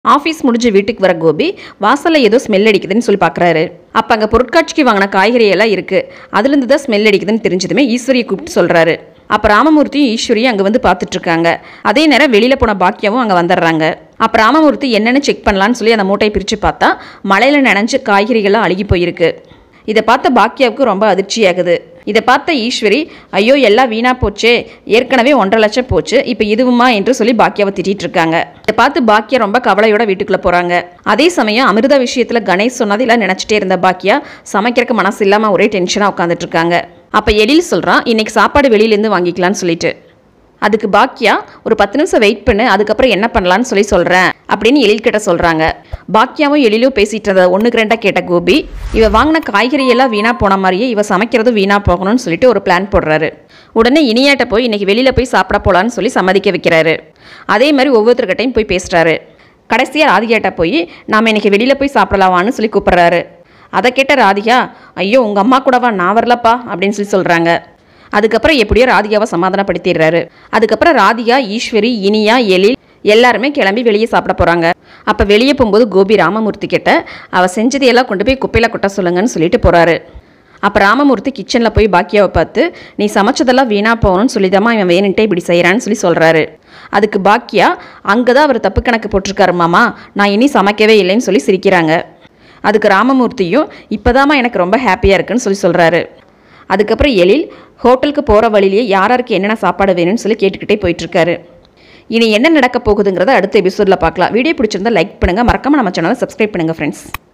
office முடிஞ்சு வீட்டுக்கு வர கோபி வாசலில் ஏதோ ஸ்மெல் அடிக்குதுன்னு சொல்லி பார்க்குறாரு அப்போ அங்கே பொருட்காட்சிக்கு வாங்கின காய்கறி எல்லாம் இருக்குது அதுலேருந்து தான் ஸ்மெல் அடிக்குதுன்னு தெரிஞ்சதுமே ஈஸ்வரியை கூப்பிட்டு சொல்கிறாரு அப்போ ராமமூர்த்தியும் ஈஸ்வரியும் அங்கே வந்து பார்த்துட்டு இருக்காங்க அதே நேரம் வெளியில் போன பாக்கியாவும் அங்கே வந்துடுறாங்க அப்போ ராமமூர்த்தி என்னென்னு செக் பண்ணலான்னு சொல்லி அந்த மூட்டையை பிரித்து பார்த்தா மழையில் நனைஞ்சு காய்கறிகள்லாம் அழுகி போயிருக்கு இதை பார்த்த பாக்கியாவுக்கு ரொம்ப அதிர்ச்சியாகுது இதை பார்த்த ஈஸ்வரி ஐயோ எல்லாம் வீணா போச்சே ஏற்கனவே ஒன்றரை லட்சம் போச்சு இப்போ இதுவுமா என்று சொல்லி பாக்கியாவை திட்டிட்டு இருக்காங்க இதை பார்த்து பாக்கியா ரொம்ப கவலையோட வீட்டுக்குள்ள போறாங்க அதே சமயம் அமிர்தா விஷயத்துல கணேஷ் சொன்னதெல்லாம் நினைச்சிட்டே இருந்த பாக்கியா சமைக்கிறதுக்கு மனசு இல்லாம ஒரே டென்ஷனா உட்காந்துட்டு இருக்காங்க அப்ப எழில் சொல்றான் இன்னைக்கு சாப்பாடு வெளியிலேருந்து வாங்கிக்கலாம்னு சொல்லிட்டு அதுக்கு பாக்கியா ஒரு பத்து நிமிஷம் வெயிட் பண்ணு அதுக்கப்புறம் என்ன பண்ணலான்னு சொல்லி சொல்கிறேன் அப்படின்னு எழில் கிட்ட சொல்கிறாங்க பாக்கியாவும் எழிலும் பேசிட்டு இருந்த ஒன்றுக்கு ரெண்டாக கேட்ட கோபி இவ வாங்கின காய்கறி எல்லாம் வீணாக போன மாதிரியே இவ சமைக்கிறதும் வீணாக போகணும்னு சொல்லிட்டு ஒரு பிளான் போடுறாரு உடனே இனியாட்ட போய் இன்னைக்கு வெளியில் போய் சாப்பிட போகலான்னு சொல்லி சம்மதிக்க வைக்கிறாரு அதே மாதிரி ஒவ்வொருத்தர்கிட்டையும் போய் பேசுகிறாரு கடைசியாக ராதிகாட்ட போய் நாம் இன்னைக்கு வெளியில் போய் சாப்பிடலாவான்னு சொல்லி கூப்பிட்றாரு அதை கேட்ட ராதிகா ஐயோ உங்கள் அம்மா கூடவா நான் வரலப்பா அப்படின்னு சொல்லி சொல்கிறாங்க அதுக்கப்புறம் எப்படியோ ராதிகாவை சமாதானப்படுத்திடுறாரு அதுக்கப்புறம் ராதிகா ஈஸ்வரி இனியா எழில் எல்லாருமே கிளம்பி வெளியே சாப்பிட போகிறாங்க அப்போ வெளியே போகும்போது கோபி ராமமூர்த்தி கிட்ட அவ செஞ்சதையெல்லாம் கொண்டு போய் குப்பையில் கொட்ட சொல்லுங்கன்னு சொல்லிட்டு போகிறாரு அப்போ ராமமூர்த்தி கிச்சனில் போய் பாக்கியாவை பார்த்து நீ சமைச்சதெல்லாம் வீணாக போகணும்னு சொல்லிதாம்மா இவன் வேணுன்ட்டே இப்படி செய்கிறான்னு சொல்லி சொல்கிறாரு அதுக்கு பாக்கியா அங்கே தான் அவர் தப்பு கணக்கு போட்டிருக்காரு மாமா நான் இனி சமைக்கவே இல்லைன்னு சொல்லி சிரிக்கிறாங்க அதுக்கு ராமமூர்த்தியும் இப்போதாம்மா எனக்கு ரொம்ப ஹாப்பியாக இருக்குன்னு சொல்லி சொல்கிறாரு அதுக்கப்புறம் எழில் ஹோட்டலுக்கு போகிற வழியிலேயே யார் யாருக்கு என்னென்ன சாப்பாடு வேணும்னு சொல்லி கேட்டுக்கிட்டே போயிட்டுருக்காரு இனி என்ன நடக்க போகுதுங்கிறத அடுத்த எபிசோடில் பார்க்கலாம் வீடியோ பிடிச்சிருந்தா லைக் பண்ணுங்கள் மறக்காமல் நம்ம சேனலை சப்ஸ்கிரைப் பண்ணுங்கள் ஃப்ரெண்ட்ஸ்